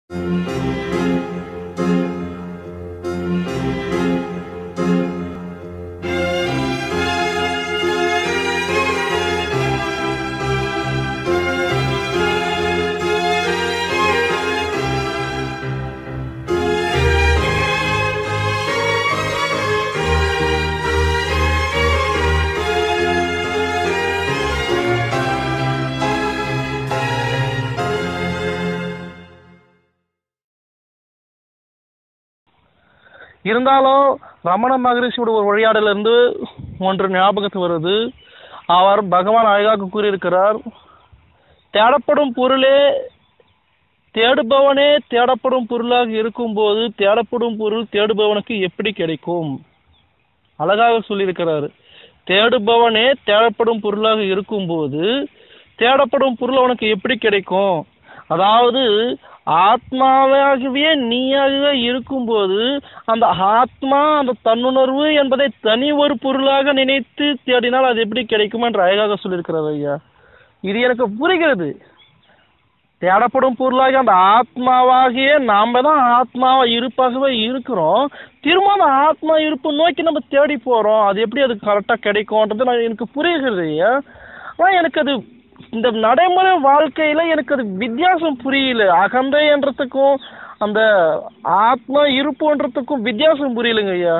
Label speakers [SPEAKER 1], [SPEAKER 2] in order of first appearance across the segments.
[SPEAKER 1] இருந்தாலும் ரமண மகரிஷியோட ஒரு உரையாடல இருந்து ஒன்று ஞாபகத்து வருது அவர் பகவான் அழகாக கூறியிருக்கிறார் தேடப்படும் பொருளே தேடுபவனே தேடப்படும் பொருளாக இருக்கும்போது தேடப்படும் பொருள் தேடுபவனுக்கு எப்படி கிடைக்கும் அழகாக சொல்லியிருக்கிறாரு தேடுபவனே தேடப்படும் பொருளாக இருக்கும்போது தேடப்படும் பொருள் அவனுக்கு எப்படி கிடைக்கும் அதாவது ஆத்மாவாகவே நீயாக இருக்கும்போது அந்த ஆத்மா அந்த தன்னுணர்வு என்பதை தனி ஒரு பொருளாக நினைத்து தேடினால் அது எப்படி கிடைக்கும் என்று அழகாக சொல்லியிருக்கிறார் ஐயா இது எனக்கு புரிகிறது தேடப்படும் பொருளாக அந்த ஆத்மாவாகிய நாம தான் ஆத்மாவா இருப்பாகவே இருக்கிறோம் திரும்ப அந்த ஆத்மா இருப்பு நோக்கி நம்ம தேடி போறோம் அது எப்படி அது கரெக்டா கிடைக்கும்ன்றது நான் எனக்கு புரியுகிறது ஐயா ஆனா எனக்கு அது இந்த நடைமுறை வாழ்க்கையில எனக்கு அது வித்தியாசம் புரியல அகந்தைன்றதுக்கும் அந்த ஆத்மா இருப்புன்றதுக்கும் வித்தியாசம் புரியலங்க ஐயா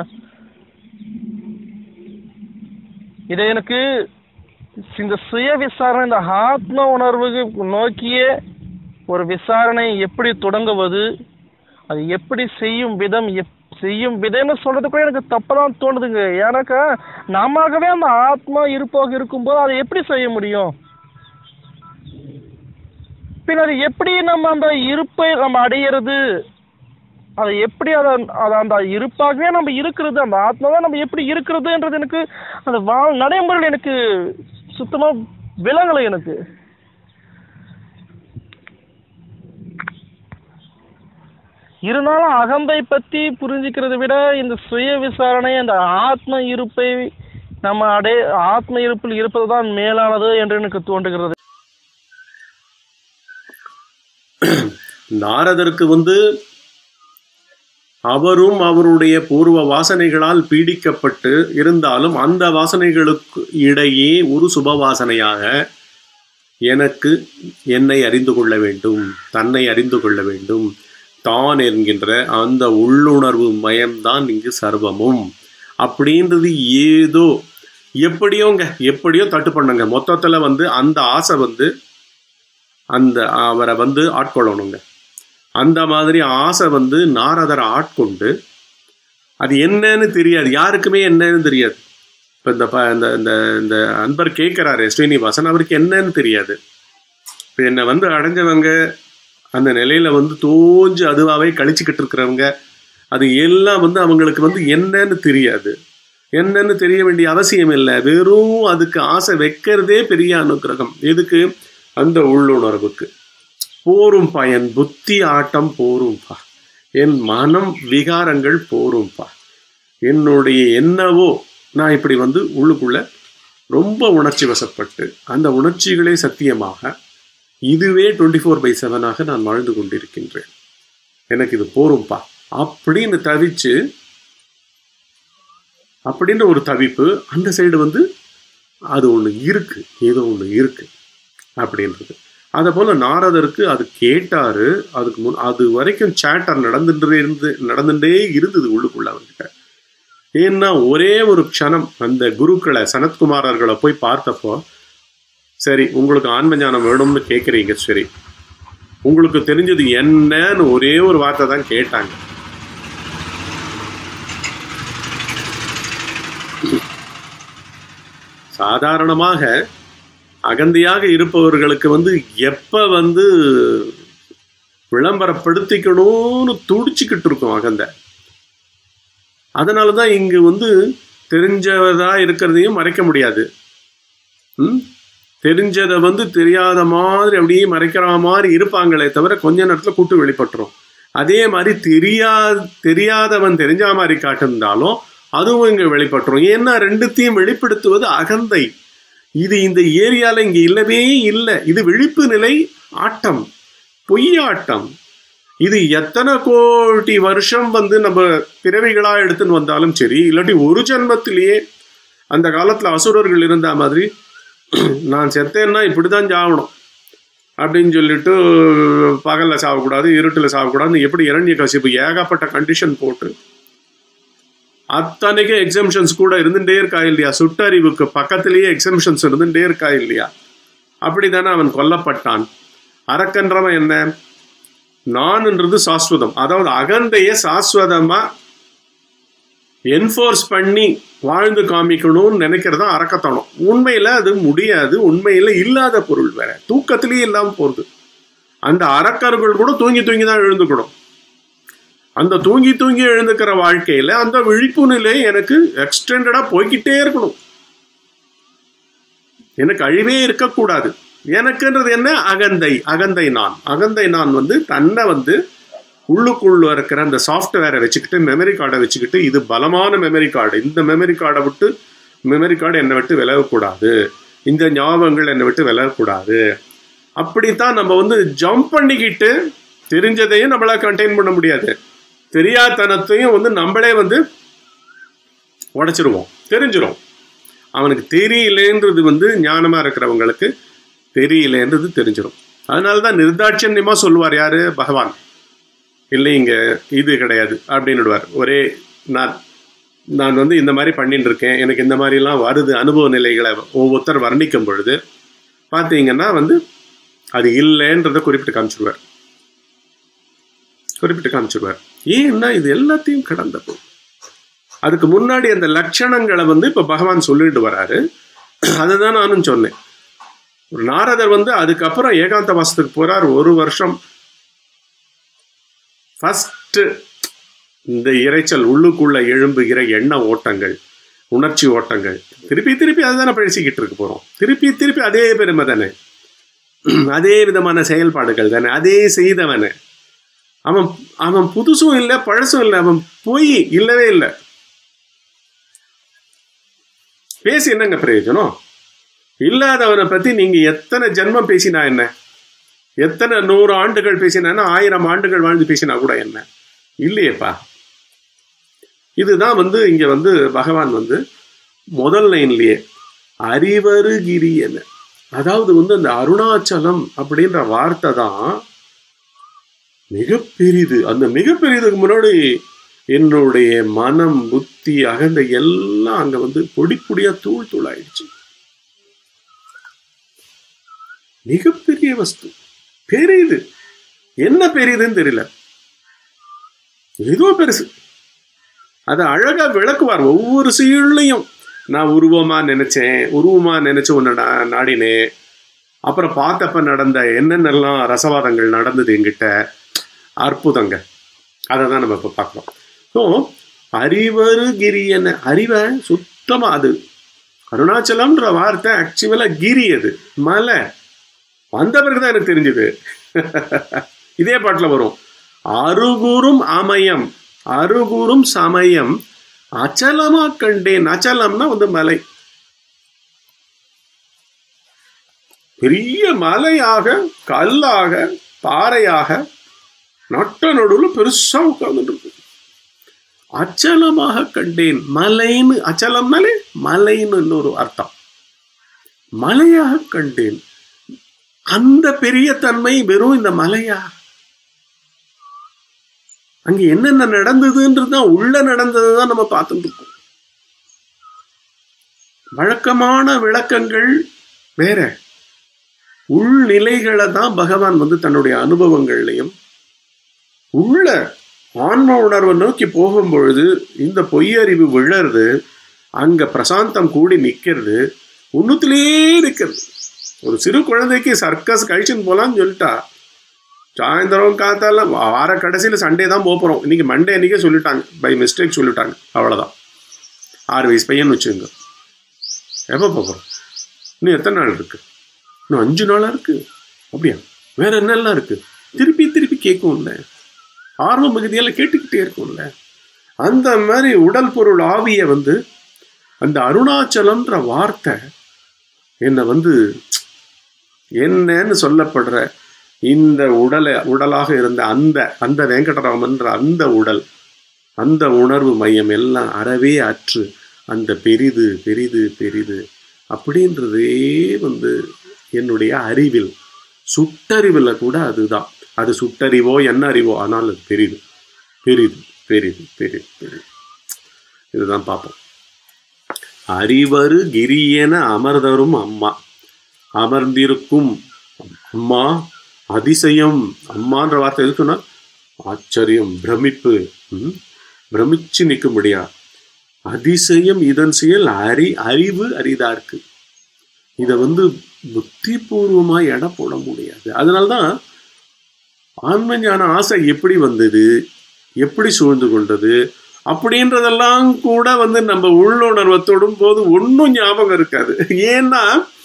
[SPEAKER 1] இதை எனக்கு இந்த சுய விசாரணை இந்த ஆத்ம உணர்வுக்கு நோக்கிய ஒரு விசாரணை எப்படி தொடங்குவது அது எப்படி செய்யும் விதம் எப் செய்யும் விதம்னு சொல்றது கூட எனக்கு தப்பதான் தோணுதுங்க ஏன்னாக்கா நாமவே அந்த ஆத்மா இருப்பாக இருக்கும்போது அதை எப்படி செய்ய முடியும் பின்ன அது எப்படி நம்ம அந்த இருப்பை நம்ம அடையிறது அதை எப்படி அதை அதை அந்த இருப்பாகவே நம்ம இருக்கிறது அந்த ஆத்மாவை நம்ம எப்படி இருக்கிறதுன்றது எனக்கு அந்த வாழ் நடைமுறையில் எனக்கு சுத்தமா விலகலை எனக்கு இருந்தாலும் அகந்தை பத்தி புரிஞ்சுக்கிறதை விட இந்த சுய விசாரணை அந்த ஆத்ம இருப்பை நம்ம அடை ஆத்ம இருப்பில் இருப்பதுதான் மேலானது என்று எனக்கு தோன்றுகிறது
[SPEAKER 2] நாரதருக்கு வந்து அவரும் அவருடைய பூர்வ வாசனைகளால் பீடிக்கப்பட்டு இருந்தாலும் அந்த வாசனைகளுக்கு இடையே ஒரு சுப வாசனையாக எனக்கு என்னை அறிந்து கொள்ள வேண்டும் தன்னை அறிந்து கொள்ள வேண்டும் தான் என்கின்ற அந்த உள்ளுணர்வு மயம்தான் இங்கு சர்வமும் அப்படின்றது ஏதோ எப்படியோங்க எப்படியோ தட்டு பண்ணுங்க மொத்தத்துல வந்து அந்த ஆசை வந்து அந்த அவரை வந்து ஆட்கொள்ளணுங்க அந்த மாதிரி ஆசை வந்து நாரதரை ஆட்கொண்டு அது என்னன்னு தெரியாது யாருக்குமே என்னன்னு தெரியாது இப்போ இந்த ப இந்த இந்த இந்த அன்பர் கேட்குறாரு ஸ்ரீனிவாசன் அவருக்கு என்னன்னு தெரியாது இப்போ என்னை வந்து அடைஞ்சவங்க அந்த நிலையில வந்து தோஞ்சு அதுவாகவே கழிச்சுக்கிட்டு இருக்கிறவங்க அது எல்லாம் வந்து அவங்களுக்கு வந்து என்னன்னு தெரியாது என்னன்னு தெரிய வேண்டிய அவசியம் இல்லை வெறும் அதுக்கு ஆசை வைக்கிறதே பெரிய அனுக்கிரகம் எதுக்கு அந்த உள்ளுணர்வுக்கு போரும் பயன் புத்தி ஆட்டம் போரும்பா என் மனம் விகாரங்கள் போரும்பா என்னுடைய என்னவோ நான் இப்படி வந்து உள்ளுக்குள்ள ரொம்ப உணர்ச்சி வசப்பட்டு அந்த உணர்ச்சிகளே சத்தியமாக இதுவே டுவெண்ட்டி ஃபோர் பை செவனாக நான் வாழ்ந்து கொண்டிருக்கின்றேன் எனக்கு இது போரும்பா அப்படின்னு தவிச்சு அப்படின்ற ஒரு தவிப்பு அந்த சைடு வந்து அது ஒன்று இருக்கு ஏதோ ஒன்று இருக்கு அப்படின்றது அதை போல நாரதருக்கு அது கேட்டாரு அதுக்கு முன் அது வரைக்கும் சேட்டர் நடந்துட்டே இருந்து நடந்துட்டே இருந்தது உள்ளுக்குள்ள அவர்கிட்ட ஏன்னா ஒரே ஒரு க்ஷணம் அந்த குருக்களை சனத்குமாரர்களை போய் பார்த்தப்போ சரி உங்களுக்கு ஆன்ம ஞானம் வேணும்னு கேட்குறீங்க சரி உங்களுக்கு தெரிஞ்சது என்னன்னு ஒரே ஒரு வார்த்தை தான் கேட்டாங்க சாதாரணமாக அகந்தையாக இருப்பவர்களுக்கு வந்து எப்ப வந்து விளம்பரப்படுத்திக்கணும்னு துடிச்சுக்கிட்டு இருக்கும் அகந்தை அதனால தான் இங்கு வந்து தெரிஞ்சதா இருக்கிறதையும் மறைக்க முடியாது ம் தெரிஞ்சதை வந்து தெரியாத மாதிரி அப்படியே மறைக்கிற மாதிரி இருப்பாங்களே தவிர கொஞ்ச நேரத்தில் கூட்டு வெளிப்பட்டுரும் அதே மாதிரி தெரியா தெரியாதவன் தெரிஞ்ச மாதிரி காட்டிருந்தாலும் அதுவும் இங்கே வெளிப்பட்டுரும் ஏன்னா ரெண்டுத்தையும் வெளிப்படுத்துவது அகந்தை இது இந்த ஏரியால இங்க இல்லவே இல்லை இது விழிப்பு நிலை ஆட்டம் பொய்யாட்டம் இது எத்தனை கோடி வருஷம் வந்து நம்ம பிறவிகளா எடுத்துன்னு வந்தாலும் சரி இல்லாட்டி ஒரு ஜென்மத்திலேயே அந்த காலத்துல அசுரர்கள் இருந்த மாதிரி நான் செத்தேன்னா இப்படிதான் சாகணும் அப்படின்னு சொல்லிட்டு பகல்ல சாகக்கூடாது இருட்டில் சாகக்கூடாதுன்னு எப்படி இரண்ய கசிப்பு ஏகப்பட்ட கண்டிஷன் போட்டு அத்தனைக்கும் எக்ஸம்ஷன்ஸ் கூட இருந்துட்டே இருக்கா இல்லையா சுட்டறிவுக்கு பக்கத்திலேயே எக்ஸம்ஷன்ஸ் இருந்துட்டே இருக்கா இல்லையா அப்படித்தானே அவன் கொல்லப்பட்டான் அரக்கன்றவன் என்ன நான்ன்றது சாஸ்வதம் அதாவது அகந்தைய சாஸ்வதமா என்ஃபோர்ஸ் பண்ணி வாழ்ந்து காமிக்கணும்னு நினைக்கிறதா அரக்கத்தனம் உண்மையில அது முடியாது உண்மையில இல்லாத பொருள் வேற தூக்கத்திலேயே இல்லாம போறது அந்த அரக்கர்கள் கூட தூங்கி தூங்கி தான் எழுந்துக்கணும் அந்த தூங்கி தூங்கி எழுந்துக்கிற வாழ்க்கையில அந்த விழிப்பு நிலை எனக்கு எக்ஸ்டெண்டடா போய்கிட்டே இருக்கணும் எனக்கு அழிவே இருக்கக்கூடாது எனக்குன்றது என்ன அகந்தை அகந்தை நான் அகந்தை நான் வந்து தன்னை வந்து உள்ளுக்குள்ள இருக்கிற அந்த சாஃப்ட்வேரை வச்சுக்கிட்டு மெமரி கார்டை வச்சுக்கிட்டு இது பலமான மெமரி கார்டு இந்த மெமரி கார்டை விட்டு மெமரி கார்டு என்னை விட்டு விலகக்கூடாது இந்த ஞாபகங்கள் என்னை விட்டு விலகக்கூடாது அப்படித்தான் நம்ம வந்து ஜம்ப் பண்ணிக்கிட்டு தெரிஞ்சதையும் நம்மளால கண்டெயின் பண்ண முடியாது தெரியாதனத்தையும் வந்து நம்மளே வந்து உடைச்சிருவோம் தெரிஞ்சிரும் அவனுக்கு தெரியலேன்றது வந்து ஞானமா இருக்கிறவங்களுக்கு தெரியலேன்றது தெரிஞ்சிடும் அதனால தான் நிர்தாட்சண்யமா சொல்லுவார் யாரு பகவான் இல்லை இங்க இது கிடையாது அப்படின்னுடுவார் ஒரே நான் நான் வந்து இந்த மாதிரி பண்ணிட்டு இருக்கேன் எனக்கு இந்த மாதிரிலாம் வருது அனுபவ நிலைகளை ஒவ்வொருத்தர் வர்ணிக்கும் பொழுது பார்த்தீங்கன்னா வந்து அது இல்லைன்றதை குறிப்பிட்டு காமிச்சிருவார் குறிப்பிட்டு காமிச்சிருவார் ஏன்னா இது எல்லாத்தையும் கடந்தது அதுக்கு முன்னாடி அந்த லட்சணங்களை வந்து இப்ப பகவான் சொல்லிட்டு வராரு அதுதான் நானும் சொன்னேன் ஒரு நாரதர் வந்து அதுக்கப்புறம் ஏகாந்த வாசத்துக்கு போறார் ஒரு வருஷம் ஃபர்ஸ்ட் இந்த இறைச்சல் உள்ளுக்குள்ள எழும்புகிற எண்ண ஓட்டங்கள் உணர்ச்சி ஓட்டங்கள் திருப்பி திருப்பி அதுதானே பழிச்சிக்கிட்டு இருக்க போறோம் திருப்பி திருப்பி அதே பெருமை தானே அதே விதமான செயல்பாடுகள் தானே அதே செய்தவனே அவன் அவன் புதுசும் இல்லை பழசும் இல்லை அவன் போய் இல்லவே இல்லை பேசி என்னங்க பிரயோஜனம் இல்லாதவனை பத்தி நீங்க எத்தனை ஜென்மம் பேசினா என்ன எத்தனை நூறு ஆண்டுகள் பேசினா ஆயிரம் ஆண்டுகள் வாழ்ந்து பேசினா கூட என்ன இல்லையேப்பா இதுதான் வந்து இங்க வந்து பகவான் வந்து முதல் லைன்லயே அறிவருகிரியன அதாவது வந்து அந்த அருணாச்சலம் அப்படின்ற வார்த்தை தான் மிகப்பெரிது அந்த மிகப்பெரியதுக்கு முன்னாடி என்னுடைய மனம் புத்தி அகந்த எல்லாம் அங்க வந்து பொடி பொடியா தூள் தூள் ஆயிடுச்சு மிகப்பெரிய வஸ்து பெரியது என்ன பெரியதுன்னு தெரியல ஏதோ பெருசு அதை அழகா விளக்குவார் ஒவ்வொரு செயல்லையும் நான் உருவமா நினைச்சேன் உருவமா நினைச்சு உன்னை நான் நாடினேன் அப்புறம் பார்த்தப்ப நடந்த என்னென்னலாம் ரசவாதங்கள் நடந்தது என்கிட்ட அற்புதங்க அதை தான் நம்ம இப்போ பார்க்குறோம் ஸோ அறிவருகிரியன அறிவை சுத்தமா அது அருணாச்சலம்ன்ற வார்த்தை ஆக்சுவலா கிரி அது மலை வந்த பிறகுதான் எனக்கு தெரிஞ்சது இதே பாட்டில் வரும் அருகுரும் அமயம் அருகுரும் சமயம் அச்சலமா கண்டேன் அச்சலம்னா வந்து மலை பெரிய மலையாக கல்லாக பாறையாக நட்ட நடுவில் பெருசா உட்கார்ந்துட்டு இருக்கு அச்சலமாக கண்டேன் மலைன்னு அச்சலம்னாலே மலைன்னு இன்னொரு அர்த்தம் மலையாக கண்டேன் அந்த பெரிய தன்மை வெறும் இந்த மலையா அங்க என்னென்ன நடந்ததுன்றது தான் உள்ள நடந்தது தான் நம்ம பார்த்துட்டு இருக்கோம் வழக்கமான விளக்கங்கள் வேற உள்நிலைகளை தான் பகவான் வந்து தன்னுடைய அனுபவங்கள்லையும் உள்ள ஆன்ம உணர்வை நோக்கி போகும் பொழுது இந்த பொய்யறிவு விழறது அங்க பிரசாந்தம் கூடி நிக்கிறது ஒண்ணுத்திலேயே இருக்கிறது ஒரு சிறு குழந்தைக்கு சர்க்கஸ் கழிச்சுன்னு போலான்னு சொல்லிட்டா சாயந்தரம் காத்தால வார கடைசியில் சண்டே தான் போக போகிறோம் இன்னைக்கு மண்டே அன்றைக்கே சொல்லிட்டாங்க பை மிஸ்டேக் சொல்லிட்டாங்க அவ்வளோதான் ஆறு வயசு பையன் வச்சுங்க எப்போ போகிறோம் இன்னும் எத்தனை நாள் இருக்கு இன்னும் அஞ்சு நாளாக இருக்கு அப்படியா வேற என்னெல்லாம் இருக்கு திருப்பி திருப்பி கேட்கும்ல ஆர்வ மிகுதியெல்லாம் கேட்டுக்கிட்டே இருக்கும்ல அந்த மாதிரி உடல் பொருள் ஆவிய வந்து அந்த அருணாச்சலம்ன்ற வார்த்தை என்னை வந்து என்னன்னு சொல்லப்படுற இந்த உடலை உடலாக இருந்த அந்த அந்த வெங்கடராமன்ற அந்த உடல் அந்த உணர்வு மையம் எல்லாம் அறவே அற்று அந்த பெரிது பெரிது பெரிது அப்படின்றதே வந்து என்னுடைய அறிவில் சுட்டறிவில் கூட அதுதான் அது சுட்டறிவோ என்ன அறிவோ ஆனால் அது பெரிது பெரிது பெரிது பெரிது பெரிது இதுதான் பார்ப்போம் அறிவரு கிரியென அமர்தரும் அம்மா அமர்ந்திருக்கும் அம்மா அதிசயம் அம்மான்ற வார்த்தை எதுக்குன்னா ஆச்சரியம் பிரமிப்பு ம்? பிரமிச்சு நிற்க முடியா அதிசயம் இதன் செயல் அறி அறிவு அரிதாருக்கு இதை வந்து புத்திபூர்வமா எடை போட முடியாது அதனால்தான் ஆன்ம ஞான ஆசை எப்படி வந்தது எப்படி சூழ்ந்து கொண்டது அப்படின்றதெல்லாம் கூட வந்து நம்ம உள்ளுணர்வை தொடும் போது ஒன்றும் ஞாபகம் இருக்காது ஏன்னா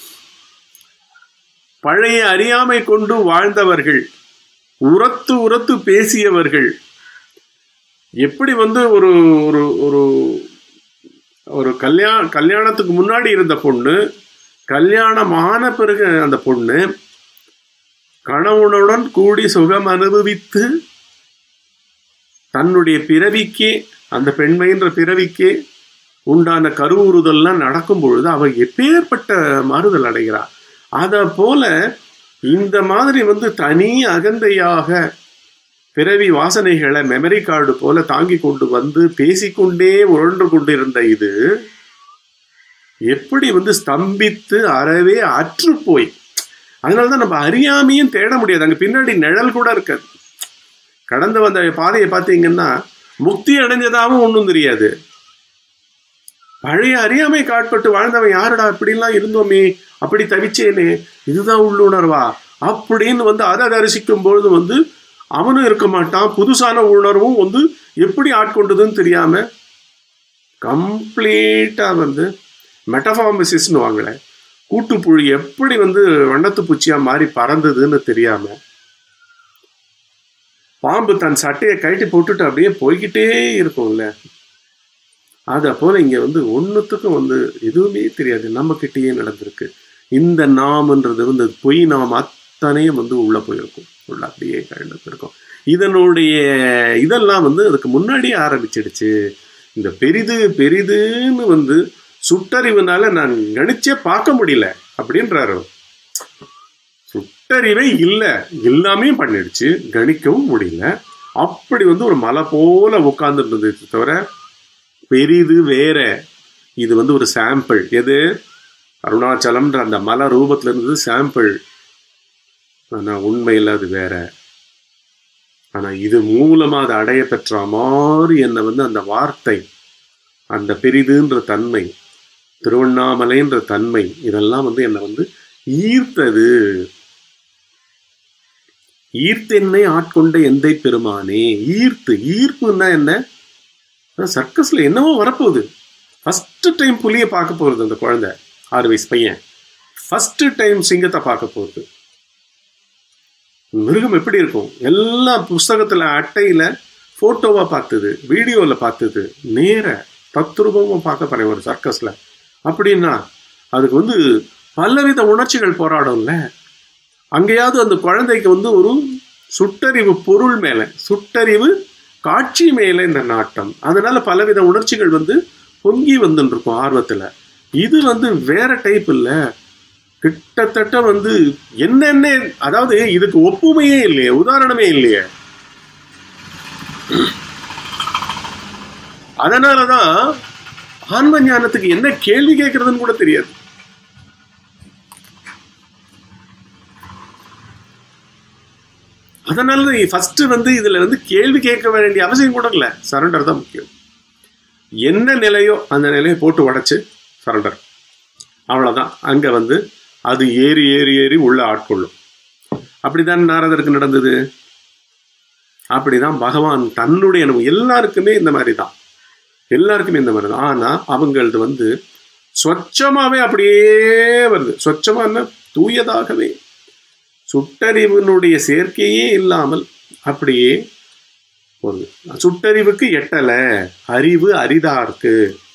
[SPEAKER 2] பழைய அறியாமை கொண்டு வாழ்ந்தவர்கள் உரத்து உரத்து பேசியவர்கள் எப்படி வந்து ஒரு ஒரு ஒரு ஒரு கல்யாண கல்யாணத்துக்கு முன்னாடி இருந்த பொண்ணு கல்யாணம் ஆன பிறகு அந்த பொண்ணு கணவனுடன் கூடி சுகம் அனுபவித்து தன்னுடைய பிறவிக்கே அந்த பெண்மைன்ற பிறவிக்கே உண்டான கருவுறுதல்லாம் நடக்கும் பொழுது அவ எப்பேற்பட்ட மாறுதல் அடைகிறார் அத போல இந்த மாதிரி வந்து தனி அகந்தையாக பிறவி வாசனைகளை மெமரி கார்டு போல தாங்கி கொண்டு வந்து பேசிக்கொண்டே உழன்று கொண்டிருந்த இது எப்படி வந்து ஸ்தம்பித்து அறவே அற்று போய் அதனாலதான் நம்ம அறியாமையும் தேட முடியாது அங்க பின்னாடி நிழல் கூட இருக்காது கடந்து வந்த பாதையை பார்த்தீங்கன்னா முக்தி அடைஞ்சதாகவும் ஒன்றும் தெரியாது பழைய அறியாமை காட்பட்டு வாழ்ந்தவன் யாருடா இப்படிலாம் இருந்தோமே அப்படி தவிச்சேனே இதுதான் உள்ளுணர்வா அப்படின்னு வந்து அதை தரிசிக்கும் பொழுது வந்து அவனும் இருக்க மாட்டான் புதுசான உணர்வும் வந்து எப்படி ஆட்கொண்டதுன்னு தெரியாம கம்ப்ளீட்டா வந்து மெட்டஃபார்மசிஸ்னு வாங்கல கூட்டுப்புழு எப்படி வந்து வண்ணத்து பூச்சியா மாறி பறந்ததுன்னு தெரியாம பாம்பு தன் சட்டையை கழட்டி போட்டுட்டு அப்படியே போய்கிட்டே இருக்கும்ல அதை போல இங்க வந்து ஒன்றுத்துக்கும் வந்து எதுவுமே தெரியாது நம்ம கிட்டேயே நடந்திருக்கு இந்த நாம்ன்றது வந்து பொய் நாம் அத்தனையும் வந்து உள்ள போயிருக்கும் உள்ள அப்படியே கழண்டு போயிருக்கும் இதனுடைய இதெல்லாம் வந்து அதுக்கு முன்னாடியே ஆரம்பிச்சிடுச்சு இந்த பெரிது பெரிதுன்னு வந்து சுட்டறிவுனால நான் கணிச்சே பார்க்க முடியல அப்படின்றாரு சுட்டறிவே இல்லை எல்லாமே பண்ணிடுச்சு கணிக்கவும் முடியல அப்படி வந்து ஒரு மலை போல உட்கார்ந்துருந்தது தவிர பெரிது வேற இது வந்து ஒரு சாம்பிள் எது அருணாச்சலம்ன்ற அந்த மலை ரூபத்துல இருந்தது சாம்பிள் ஆனா உண்மையில் அது வேற ஆனா இது மூலமா அதை அடைய பெற்ற மாதிரி என்னை வந்து அந்த வார்த்தை அந்த பெரிதுன்ற தன்மை திருவண்ணாமலைன்ற தன்மை இதெல்லாம் வந்து என்னை வந்து ஈர்த்தது ஈர்த்தென்னை ஆட்கொண்ட எந்தை பெருமானே ஈர்த்து ஈர்ப்புன்னா என்ன சர்க்கஸ்ல என்னவோ வரப்போகுது ஃபர்ஸ்ட் டைம் புலியை பார்க்க போறது அந்த குழந்தை ஆறு வயசு பையன் ஃபர்ஸ்ட் டைம் சிங்கத்தை பார்க்க போகுது மிருகம் எப்படி இருக்கும் எல்லா புஸ்தகத்துல அட்டையில போட்டோவா பார்த்தது வீடியோல பார்த்தது நேர தத்ரூபமா பார்க்க போறேன் ஒரு சர்க்கஸ்ல அப்படின்னா அதுக்கு வந்து பலவித உணர்ச்சிகள் போராடும்ல அங்கேயாவது அந்த குழந்தைக்கு வந்து ஒரு சுட்டறிவு பொருள் மேல சுட்டறிவு காட்சி மேல இந்த நாட்டம் அதனால பலவித உணர்ச்சிகள் வந்து பொங்கி வந்துட்டு இருக்கும் ஆர்வத்துல இது வந்து வேற டைப் இல்ல கிட்டத்தட்ட வந்து என்னென்ன அதாவது இதுக்கு ஒப்புமையே இல்லையே உதாரணமே இல்லையே அதனாலதான் ஆன்ம ஞானத்துக்கு என்ன கேள்வி கேட்கறதுன்னு கூட தெரியாது அதனால ஃபர்ஸ்ட் வந்து இதுல வந்து கேள்வி கேட்க வேண்டிய அவசியம் கூட இல்லை சரண்டர் தான் முக்கியம் என்ன நிலையோ அந்த நிலையை போட்டு உடைச்சு சரண்டர் அவ்வளவுதான் அங்க வந்து அது ஏறி ஏறி ஏறி உள்ள ஆட்கொள்ளும் அப்படிதான் நாரதருக்கு நடந்தது அப்படிதான் பகவான் தன்னுடைய அனுபவம் எல்லாருக்குமே இந்த மாதிரி தான் எல்லாருக்குமே இந்த மாதிரி தான் ஆனா அவங்களது வந்து சொச்சமாவே அப்படியே வருது சொச்சமா என்ன தூயதாகவே சுட்டறிவினுடைய சேர்க்கையே இல்லாமல் அப்படியே வருது சுட்டறிவுக்கு எட்டல அறிவு அரிதார்க்கு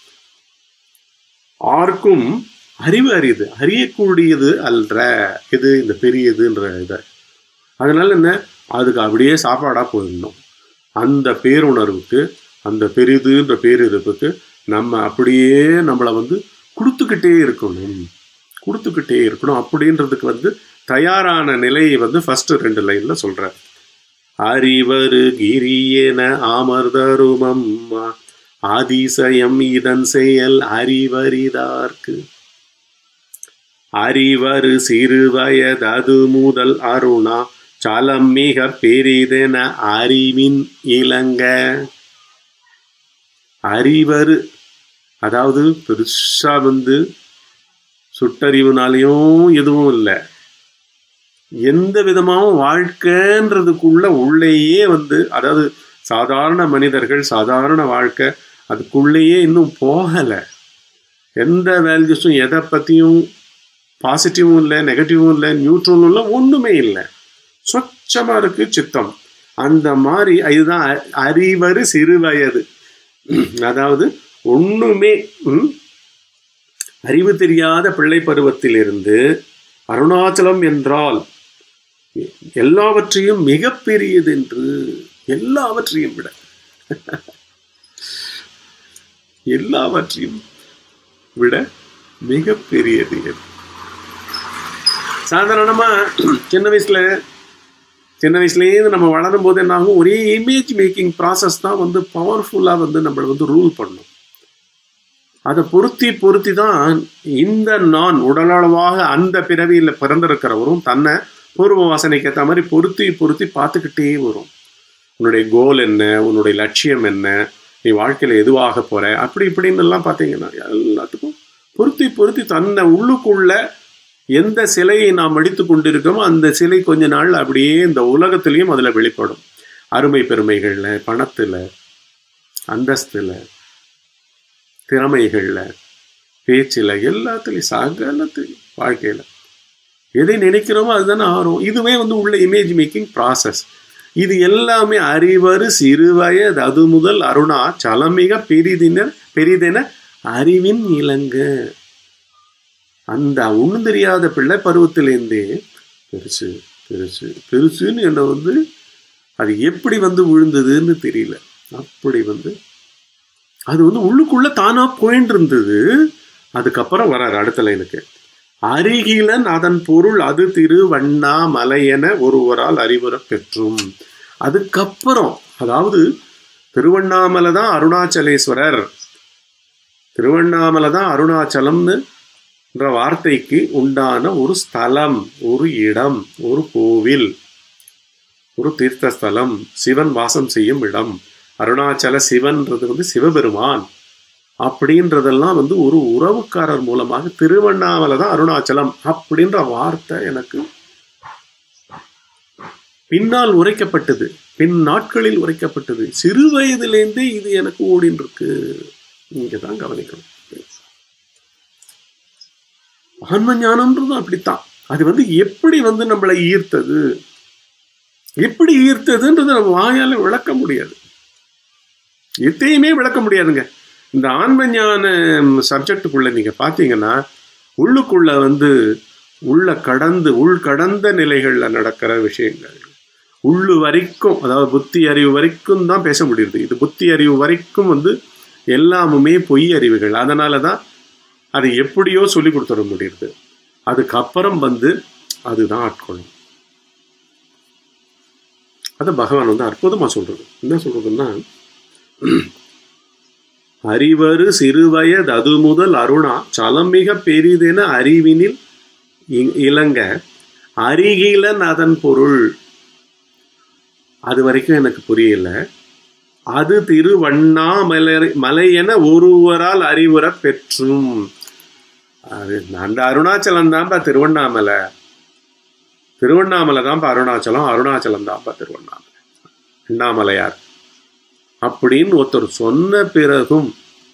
[SPEAKER 2] ஆர்க்கும் அறிவு அரிது அறியக்கூடியது அல்ற இது இந்த பெரியதுன்ற இத அதனால என்ன அதுக்கு அப்படியே சாப்பாடாக போயிடணும் அந்த பேருணர்வுக்கு அந்த பெரிதுன்ற பேரிருப்புக்கு நம்ம அப்படியே நம்மளை வந்து கொடுத்துக்கிட்டே இருக்கணும் கொடுத்துக்கிட்டே இருக்கணும் அப்படின்றதுக்கு வந்து தயாரான நிலையை வந்து ஃபர்ஸ்ட் ரெண்டு லைன்ல சொல்றார் அறிவரு கிரியன அமர்தருமம் ஆதிசயம் இதன் செயல் அறிவரிதார்க்கு அறிவரு சிறுவயதது முதல் அருணா சலம் மிக பெரிதென அறிவின் இளங்க அறிவரு அதாவது பெருசா வந்து சுட்டறிவுனாலையும் எதுவும் இல்லை எந்த விதமாகவும் வாழ்க்கைன்றதுக்குள்ள உள்ளேயே வந்து அதாவது சாதாரண மனிதர்கள் சாதாரண வாழ்க்கை அதுக்குள்ளேயே இன்னும் போகலை எந்த வேல்யூஸும் எதை பற்றியும் பாசிட்டிவும் இல்லை நெகட்டிவும் இல்லை நியூட்ரலும் இல்லை ஒன்றுமே இல்லை சொச்சமாக இருக்கு சித்தம் அந்த மாதிரி இதுதான் அ- அறிவரு சிறுவயது அதாவது ஒண்ணுமே ம், அறிவு தெரியாத பிள்ளை பருவத்திலிருந்து அருணாச்சலம் என்றால் எல்லாவற்றையும் மிகப்பெரியது என்று எல்லாவற்றையும் விட எல்லாவற்றையும் விட மிகப்பெரியது எது சாதாரணமா சின்ன வயசுல சின்ன வயசுலேருந்து நம்ம வளரும் போது என்ன ஆகும் ஒரே இமேஜ் மேக்கிங் ப்ராசஸ் தான் வந்து பவர்ஃபுல்லாக வந்து நம்மளை வந்து ரூல் பண்ணும் அதை பொருத்தி பொருத்தி தான் இந்த நான் உடலளவாக அந்த பிறவியில் பிறந்திருக்கிறவரும் தன்னை பூர்வ வாசனைக்கு ஏற்ற மாதிரி பொருத்தி பொருத்தி பார்த்துக்கிட்டே வரும் உன்னுடைய கோல் என்ன உன்னுடைய லட்சியம் என்ன நீ வாழ்க்கையில் எதுவாக போற அப்படி இப்படின்னு எல்லாம் பார்த்தீங்கன்னா எல்லாத்துக்கும் பொருத்தி பொருத்தி தன்னை உள்ளுக்குள்ள எந்த சிலையை நாம் அடித்து கொண்டிருக்கோமோ அந்த சிலை கொஞ்ச நாள் அப்படியே இந்த உலகத்திலையும் அதில் வெளிப்படும் அருமை பெருமைகளில் பணத்தில் அந்தஸ்தில் திறமைகளில் பேச்சில் எல்லாத்துலேயும் சகலத்துலையும் வாழ்க்கையில் எதை நினைக்கிறோமோ அதுதானே ஆறும் இதுவே வந்து உள்ள இமேஜ் மேக்கிங் ப்ராசஸ் இது எல்லாமே அறிவரு சிறுவயது அது முதல் அருணா சலமிக பெரிதின பெரிதென அறிவின் இளங்க அந்த ஒண்ணும் தெரியாத பிள்ளை பருவத்திலேருந்தே பெருசு பெருசு பெருசுன்னு என்ன வந்து அது எப்படி வந்து விழுந்ததுன்னு தெரியல அப்படி வந்து அது வந்து உள்ளுக்குள்ள தானா போயின்னு இருந்தது அதுக்கப்புறம் வராரு அடுத்த லைனுக்கு அருகிலன் அதன் பொருள் அது திருவண்ணா மலையென ஒருவரால் அறிவுறப் பெற்றும் அதுக்கப்புறம் அதாவது திருவண்ணாமலை தான் அருணாச்சலேஸ்வரர் திருவண்ணாமலை தான் அருணாச்சலம்னு என்ற வார்த்தைக்கு உண்டான ஒரு ஸ்தலம் ஒரு இடம் ஒரு கோவில் ஒரு தீர்த்தஸ்தலம் சிவன் வாசம் செய்யும் இடம் அருணாச்சல சிவன்றது வந்து சிவபெருமான் அப்படின்றதெல்லாம் வந்து ஒரு உறவுக்காரர் மூலமாக திருவண்ணாமலை தான் அருணாச்சலம் அப்படின்ற வார்த்தை எனக்கு பின்னால் உரைக்கப்பட்டது பின் நாட்களில் உரைக்கப்பட்டது சிறு வயதிலேருந்தே இது எனக்கு ஓடின்னு இருக்கு இங்க தான் கவனிக்கணும் ஆன்ம ஞானம்ன்றதும் அப்படித்தான் அது வந்து எப்படி வந்து நம்மளை ஈர்த்தது எப்படி ஈர்த்ததுன்றது நம்ம வாயால விளக்க முடியாது எத்தையுமே விளக்க முடியாதுங்க இந்த ஆன்ம ஞான சப்ஜெக்டுக்குள்ள நீங்க பாத்தீங்கன்னா உள்ளுக்குள்ள வந்து உள்ள கடந்து உள் கடந்த நிலைகள்ல நடக்கிற விஷயங்கள் உள்ளு வரைக்கும் அதாவது புத்தி அறிவு வரைக்கும் தான் பேச முடியுது இது புத்தி அறிவு வரைக்கும் வந்து எல்லாமுமே பொய் அறிவுகள் அதனால தான் அது எப்படியோ சொல்லி கொடுத்துட முடியுது அதுக்கப்புறம் வந்து அதுதான் ஆட்கொள்ளும் அதை பகவான் வந்து அற்புதமா சொல்றது என்ன சொல்றதுன்னா அறிவரு சிறுவயது அது முதல் அருணா சலமிக பெரிதென அறிவினில் இ- இளங்க அருகிலன் அதன் பொருள் அது வரைக்கும் எனக்கு புரியல அது திருவண்ணாமலை மலை என ஒருவரால் அறிவுற பெற்றும் அது அந்த அருணாச்சலம் தான்ப்பா திருவண்ணாமலை திருவண்ணாமலை தான்ப்பா அருணாச்சலம் அருணாச்சலம் தான்ப்பா திருவண்ணாமலை அண்ணாமலையார் அப்படின்னு ஒருத்தர் சொன்ன பிறகும்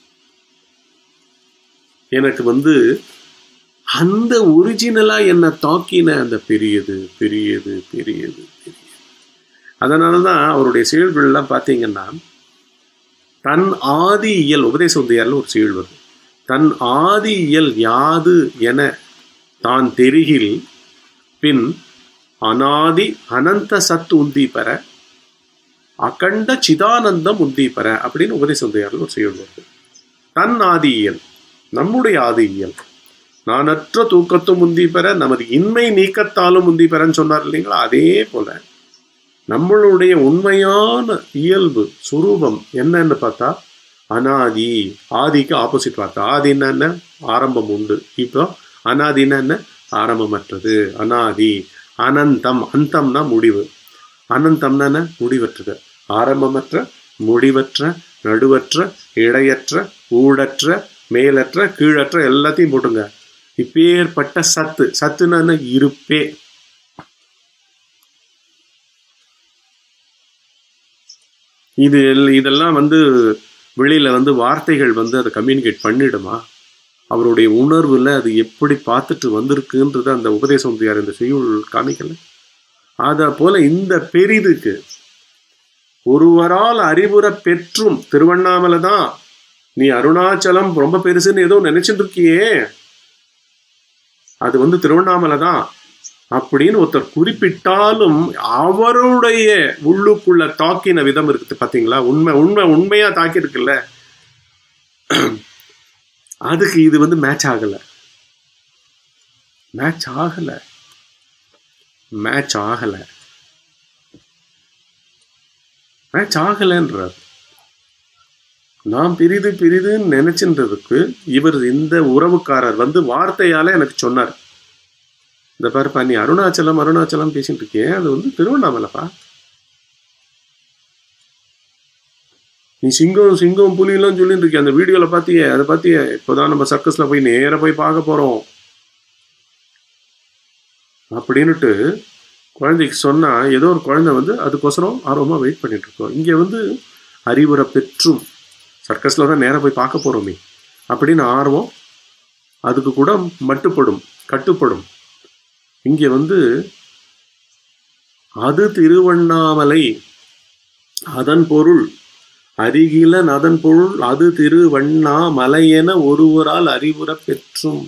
[SPEAKER 2] எனக்கு வந்து அந்த ஒரிஜினலா என்னை தாக்கின அந்த பெரியது பெரியது பெரியது பெரியது அதனால தான் அவருடைய செயல்கள்லாம் பார்த்தீங்கன்னா தன் ஆதி இயல் உபதேச உந்தையார்ல ஒரு செயல் வருது தன் ஆதி இயல் யாது என தான் தெரிகில் பின் அனாதி அனந்த சத்து உந்தி பெற அகண்ட சிதானந்தம் உந்தி பெற அப்படின்னு உபதேசந்தையாரில் ஒரு செய்யுள் வருது தன் ஆதியியல் நம்முடைய ஆதியியல் நானற்ற தூக்கத்தும் முந்தி பெற நமது இன்மை நீக்கத்தாலும் முந்தி பெறன்னு சொன்னார் இல்லைங்களா அதே போல நம்மளுடைய உண்மையான இயல்பு சுரூபம் என்னன்னு பார்த்தா அனாதி ஆதிக்கு ஆப்போசிட் பார்த்தா ஆதின்னா என்ன ஆரம்பம் உண்டு இப்போ அனாதின்னா என்ன ஆரம்பமற்றது அனாதி அனந்தம் அந்தம்னா முடிவு அனந்தம்னா என்ன முடிவற்றது ஆரம்பமற்ற முடிவற்ற நடுவற்ற இடையற்ற ஊடற்ற மேலற்ற கீழற்ற எல்லாத்தையும் போட்டுங்க இப்பேற்பட்ட சத்து சத்துனா என்ன? இருப்பே இது எல்- இதெல்லாம் வந்து வெளியில வந்து வார்த்தைகள் வந்து அதை கம்யூனிகேட் பண்ணிடுமா அவருடைய உணர்வுல அது எப்படி பார்த்துட்டு வந்திருக்குன்றது அந்த உபதேசம் இந்த செய்யுள் காமிக்கல அத போல இந்த பெரிதுக்கு ஒருவரால் அறிவுற பெற்றும் திருவண்ணாமலை தான் நீ அருணாச்சலம் ரொம்ப பெருசுன்னு ஏதோ நினைச்சிட்டு இருக்கியே அது வந்து திருவண்ணாமலை தான் அப்படின்னு ஒருத்தர் குறிப்பிட்டாலும் அவருடைய உள்ளுக்குள்ள தாக்கின விதம் இருக்குது பாத்தீங்களா உண்மை உண்மை உண்மையா தாக்கி இருக்குல்ல அதுக்கு இது வந்து மேட்ச் ஆகல மேட்ச் ஆகல மேட்ச் ஆகல மேட்ச் ஆகலன்றார் நான் பிரிது பிரிதுன்னு நினைச்சின்றதுக்கு இவர் இந்த உறவுக்காரர் வந்து வார்த்தையால எனக்கு சொன்னார் இந்த பாருப்பா நீ அருணாச்சலம் அருணாச்சலம் பேசிட்டு இருக்கியே அது வந்து திருவண்ணாமலைப்பா நீ சிங்கம் சிங்கம் புலிலாம் சொல்லிட்டு இருக்கிய அந்த வீடியோல பாத்தியே அதை பாத்தியே இப்போதான் நம்ம சர்க்கஸ்ல போய் நேரா போய் பார்க்க போறோம் அப்படின்னுட்டு குழந்தைக்கு சொன்னா ஏதோ ஒரு குழந்தை வந்து அதுக்கோசரம் ஆர்வமா வெயிட் பண்ணிட்டு இருக்கோம் இங்க வந்து அறிவுரை பெற்றும் சர்க்கஸ்ல தான் நேரா போய் பார்க்க போறோமே அப்படின்னு ஆர்வம் அதுக்கு கூட மட்டுப்படும் கட்டுப்படும் இங்க வந்து அது திருவண்ணாமலை அதன் பொருள் அருகிலன் அதன் பொருள் அது திருவண்ணாமலை என ஒருவரால் அறிவுற பெற்றும்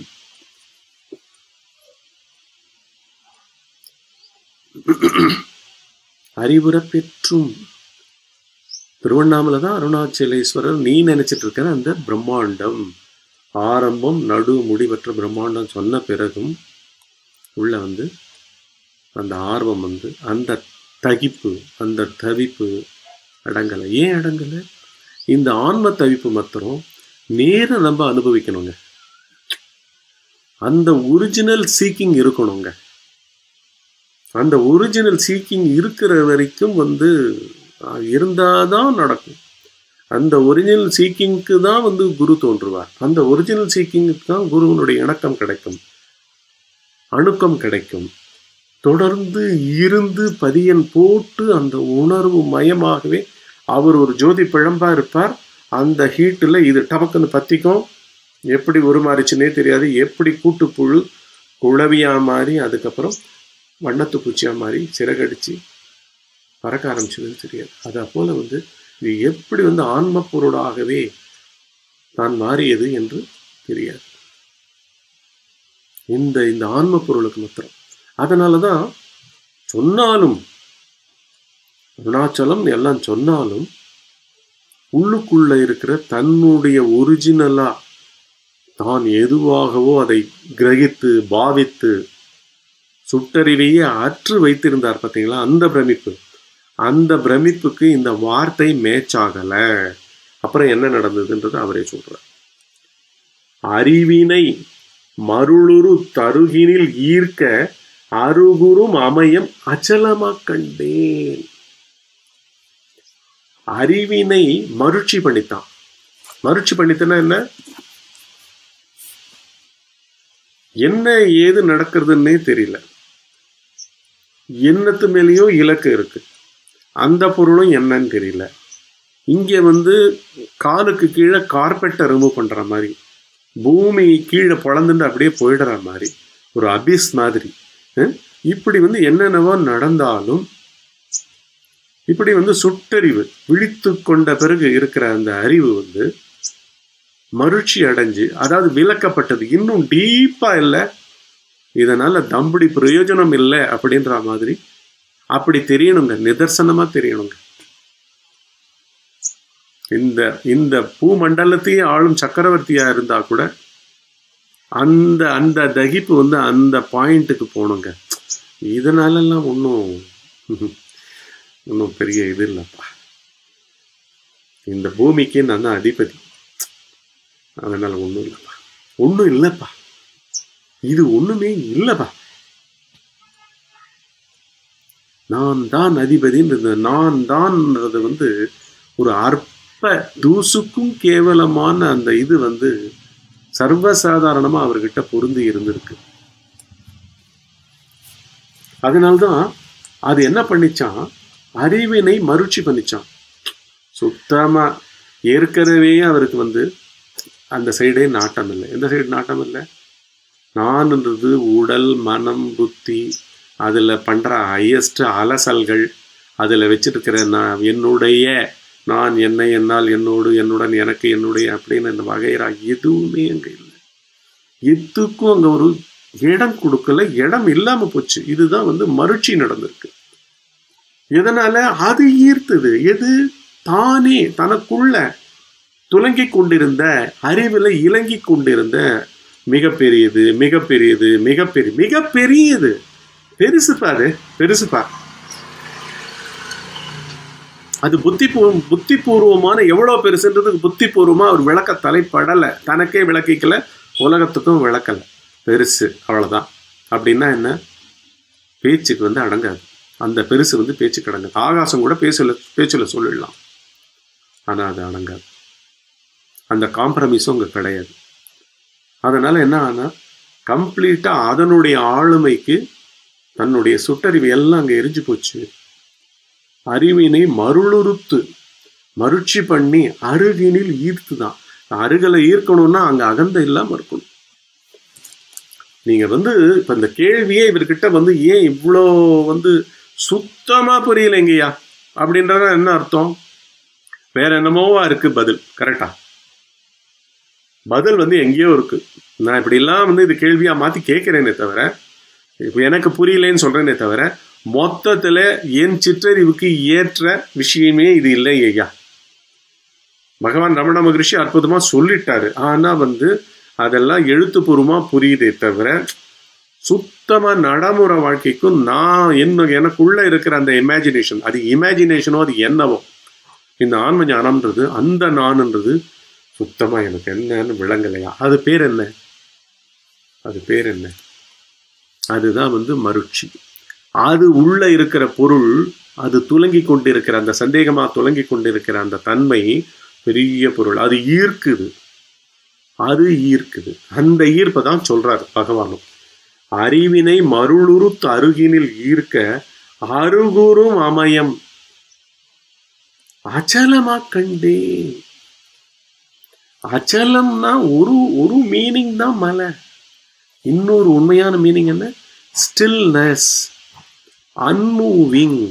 [SPEAKER 2] அறிவுற பெற்றும் திருவண்ணாமலை தான் அருணாச்சலேஸ்வரர் நீ நினைச்சிட்டு இருக்கிற அந்த பிரம்மாண்டம் ஆரம்பம் நடு முடிவற்ற பிரம்மாண்டம் சொன்ன பிறகும் உள்ள வந்து அந்த ஆர்வம் வந்து அந்த தகிப்பு அந்த தவிப்பு அடங்கலை ஏன் அடங்கலை இந்த ஆன்ம தவிப்பு மாத்திரம் நேர நம்ம அனுபவிக்கணுங்க அந்த ஒரிஜினல் சீக்கிங் இருக்கணுங்க அந்த ஒரிஜினல் சீக்கிங் இருக்கிற வரைக்கும் வந்து அஹ், இருந்தாதான் நடக்கும் அந்த ஒரிஜினல் சீக்கிங்க்கு தான் வந்து குரு தோன்றுவார் அந்த ஒரிஜினல் சீக்கிங்க்கு தான் குருவனுடைய இணக்கம் கிடைக்கும் அணுக்கம் கிடைக்கும் தொடர்ந்து இருந்து பதியன் போட்டு அந்த உணர்வு மயமாகவே அவர் ஒரு ஜோதி பிழம்பா இருப்பார் அந்த ஹீட்டில் இது டபக்குன்னு பத்திக்கும் எப்படி உருமாறிச்சுன்னே தெரியாது எப்படி கூட்டுப்புழு குழவியா மாறி அதுக்கப்புறம் வண்ணத்து பூச்சியா மாறி சிறகடிச்சு பறக்க ஆரம்பிச்சதுன்னு தெரியாது அதை போல வந்து இது எப்படி வந்து ஆன்ம பொருளாகவே தான் மாறியது என்று தெரியாது இந்த இந்த ஆன்ம பொருளுக்கு மாத்திரம் அதனால தான் சொன்னாலும் அருணாச்சலம் எல்லாம் சொன்னாலும் உள்ளுக்குள்ள இருக்கிற தன்னுடைய ஒரிஜினலா தான் எதுவாகவோ அதை கிரகித்து பாவித்து சுட்டறிவையே அற்று வைத்திருந்தார் பார்த்தீங்களா அந்த பிரமிப்பு அந்த பிரமிப்புக்கு இந்த வார்த்தை மேட்ச் ஆகல அப்புறம் என்ன நடந்ததுன்றது அவரே சொல்றார் அறிவினை மருளுரு தருகினில் ஈர்க்க அருகுரும் அமையம் அச்சலமா கண்டேன் அறிவினை மருட்சி பண்ணித்தான் மருட்சி பண்ணித்தனா என்ன என்ன ஏது நடக்கிறதுன்னே தெரியல எண்ணத்து மேலேயோ இலக்கு இருக்கு அந்த பொருளும் என்னன்னு தெரியல இங்க வந்து காலுக்கு கீழே கார்பெட்டை ரிமூவ் பண்ற மாதிரி பூமி கீழே பொழந்துட்டு அப்படியே போயிடுற மாதிரி ஒரு அபிஸ் மாதிரி அஹ் இப்படி வந்து என்னென்னவோ நடந்தாலும் இப்படி வந்து சுட்டறிவு விழித்து கொண்ட பிறகு இருக்கிற அந்த அறிவு வந்து மருட்சி அடைஞ்சு அதாவது விளக்கப்பட்டது இன்னும் டீப்பா இல்லை இதனால தம்புடி பிரயோஜனம் இல்லை அப்படின்ற மாதிரி அப்படி தெரியணுங்க நிதர்சனமா தெரியணுங்க இந்த இந்த பூமண்டலத்தையே ஆளும் சக்கரவர்த்தியா இருந்தா கூட அந்த அந்த தகிப்பு வந்து அந்த பாயிண்ட்டுக்கு போகணுங்க இதனாலெல்லாம் ஒன்றும் ஒன்றும் பெரிய இது இல்லைப்பா இந்த பூமிக்கு நான் தான் அதிபதி அதனால ஒன்றும் இல்லைப்பா ஒன்றும் இல்லைப்பா இது ஒண்ணுமே இல்லைப்பா நான் தான் அதிபதின்றது நான் தான்ன்றது வந்து ஒரு அற்ப தூசுக்கும் கேவலமான அந்த இது வந்து சர்வசாதாரணமா அவர்கிட்ட பொருந்தி இருந்திருக்கு அதனால்தான் அது என்ன பண்ணிச்சான் அறிவினை மறுச்சி பண்ணிச்சான் சுத்தமா ஏற்கனவே அவருக்கு வந்து அந்த சைடே நாட்டம் இல்லை எந்த சைடு நாட்டம் இல்லை நான்ன்றது உடல் மனம் புத்தி அதில் பண்ணுற ஹையஸ்ட் அலசல்கள் அதில் வச்சிருக்கிற நான் என்னுடைய நான் என்னை என்னால் என்னோடு என்னுடன் எனக்கு என்னுடைய அப்படின்னு இந்த வகைரா எதுவுமே அங்கே இல்லை எதுக்கும் அங்கே ஒரு இடம் கொடுக்கல இடம் இல்லாமல் போச்சு இதுதான் வந்து மறுச்சி நடந்திருக்கு எதனால அது ஈர்த்தது எது தானே தனக்குள்ள துலங்கி கொண்டிருந்த அறிவில் இலங்கி கொண்டிருந்த மிகப்பெரியது மிகப்பெரியது மிகப்பெரிய மிகப்பெரியது பெருசுப்பா அது பெருசுப்பா அது புத்தி பூ- புத்தி பூர்வமான எவ்வளோ பெருசுன்றதுக்கு புத்தி பூர்வமா அவர் விளக்க தலைப்படலை தனக்கே விளக்கிக்கல உலகத்துக்கும் விளக்கல பெருசு அவ்வளவுதான் அப்படின்னா என்ன பேச்சுக்கு வந்து அடங்காது அந்த பெருசு வந்து பேச்சுக்கு அடங்காது ஆகாசம் கூட பேச்சுல பேச்சுல சொல்லிடலாம் ஆனா அது அடங்காது அந்த காம்ப்ரமைஸும் அங்கே கிடையாது அதனால என்ன ஆனா கம்ப்ளீட்டா அதனுடைய ஆளுமைக்கு தன்னுடைய சுட்டறிவு எல்லாம் அங்கே எரிஞ்சு போச்சு அறிவினை மருளுறுத்து மருட்சி பண்ணி அருகினில் ஈர்த்து தான் அருகலை ஈர்க்கணும்னா அங்க அகந்த இல்லாம இருக்கணும் நீங்க வந்து இப்ப இந்த கேள்வியே இவர்கிட்ட வந்து ஏன் இவ்வளோ வந்து சுத்தமா புரியலைங்கய்யா அப்படின்றத என்ன அர்த்தம் வேற என்னமோவா இருக்கு பதில் கரெக்டா பதில் வந்து எங்கேயோ இருக்கு நான் இப்படிலாம் வந்து இது கேள்வியா மாத்தி கேட்கிறேனே தவிர இப்போ எனக்கு புரியலேன்னு சொல்றேனே தவிர மொத்தத்துல என் சிற்றறிவுக்கு ஏற்ற விஷயமே இது இல்லை ஐயா பகவான் ரமண மகரிஷி அற்புதமா சொல்லிட்டாரு ஆனா வந்து அதெல்லாம் எழுத்துப்பூர்வமா புரியுதே தவிர சுத்தமா நடைமுறை வாழ்க்கைக்கும் நான் என்ன எனக்குள்ள இருக்கிற அந்த இமேஜினேஷன் அது இமேஜினேஷனோ அது என்னவோ இந்த ஆன்ம ஞானம்ன்றது அந்த நான்ன்றது சுத்தமா எனக்கு என்னன்னு விளங்கலையா அது பேர் என்ன அது பேர் என்ன அதுதான் வந்து மருட்சி அது உள்ள இருக்கிற பொருள் அது துலங்கி கொண்டிருக்கிற அந்த சந்தேகமா துலங்கி கொண்டிருக்கிற அந்த தன்மை பெரிய பொருள் அது ஈர்க்குது அது ஈர்க்குது அந்த ஈர்ப்பை தான் சொல்றாரு பகவானும் அறிவினை மருளுறுத்து அருகினில் ஈர்க்க அருகுறும் அமயம் அச்சலமா கண்டேன் அச்சலம்னா ஒரு ஒரு மீனிங் தான் மலை இன்னொரு உண்மையான மீனிங் என்ன ஸ்டில்னஸ் அன்மூவிங்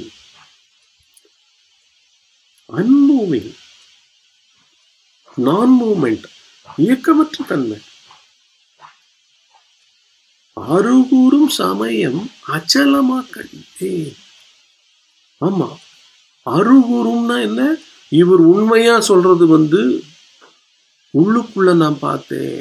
[SPEAKER 2] அன்மூவிங் நான் மூமெண்ட் இயக்கமற்ற தன்மை அருகூறும் சமயம் அச்சலமா கண்டேன் ஆமா அருகூறும்னா என்ன இவர் உண்மையா சொல்றது வந்து உள்ளுக்குள்ள நான் பார்த்தேன்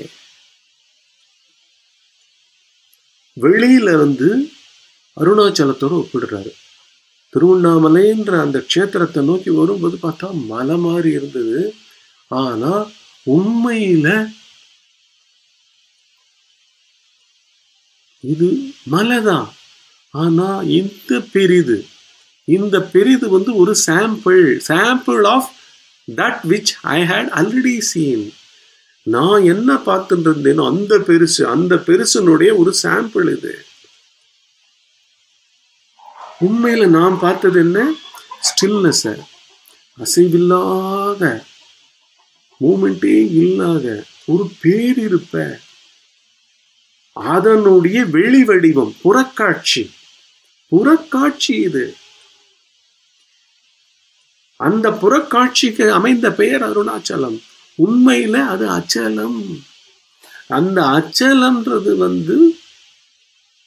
[SPEAKER 2] வெளியில வந்து அருணாச்சலத்தோட ஒப்பிடுறாரு திருவண்ணாமலைன்ற அந்த க்ஷேத்திரத்தை நோக்கி வரும்போது பார்த்தா மலை மாதிரி இருந்தது ஆனா உண்மையில இது மலைதான் ஆனா இந்த பெரிது இந்த பெரிது வந்து ஒரு sample sample of that which I had already seen நான் என்ன பார்த்துட்டு இருந்தேனோ அந்த பெருசு அந்த பெருசனுடைய ஒரு சாம்பிள் இது உண்மையில நான் பார்த்தது என்ன ஸ்டில்னஸ் அசைவில்லாத மூமெண்டே இல்லாத ஒரு பேரிருப்ப அதனுடைய வெளி வடிவம் புறக்காட்சி புறக்காட்சி இது அந்த புறக்காட்சிக்கு அமைந்த பெயர் அருணாச்சலம் உண்மையில அது அச்சலம் அந்த அச்சலம்ன்றது வந்து